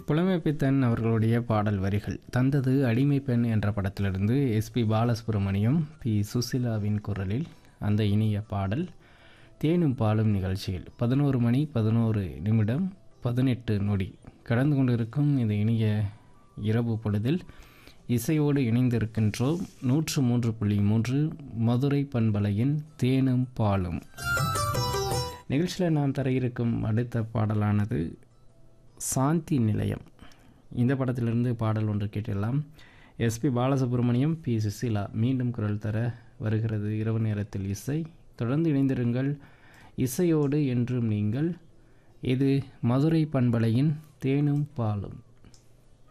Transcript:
புலமைப்பித்தன் அவர்களுடைய பாடல் வரிகள் தந்தது அடிமை பெண் என்ற படத்திலிருந்து எஸ்பி பாலசுப்ரமணியம் பி சுசிலாவின் குரலில் அந்த இனிய பாடல் தேனும் பாலும் நிகழ்ச்சியில் பதினோரு மணி பதினோரு நிமிடம் பதினெட்டு நொடி கடந்து கொண்டிருக்கும் இந்த இனிய இரவு பொழுதில் இசையோடு இணைந்திருக்கின்றோம் நூற்று மூன்று புள்ளி மூன்று மதுரை பண்பலையின் தேனும் பாலும் நிகழ்ச்சியில் நாம் தர இருக்கும் அடுத்த பாடலானது சாந்தி நிலையம் இந்த படத்திலிருந்து பாடல் ஒன்று கேட்டிடலாம் எஸ்பி பாலசுப்ரமணியம் பி சுசீலா மீண்டும் குரல் தர வருகிறது இரவு நேரத்தில் இசை தொடர்ந்து இணைந்திருங்கள் இசையோடு என்றும் நீங்கள் இது மதுரை பண்பலையின் தேனும் பாலும்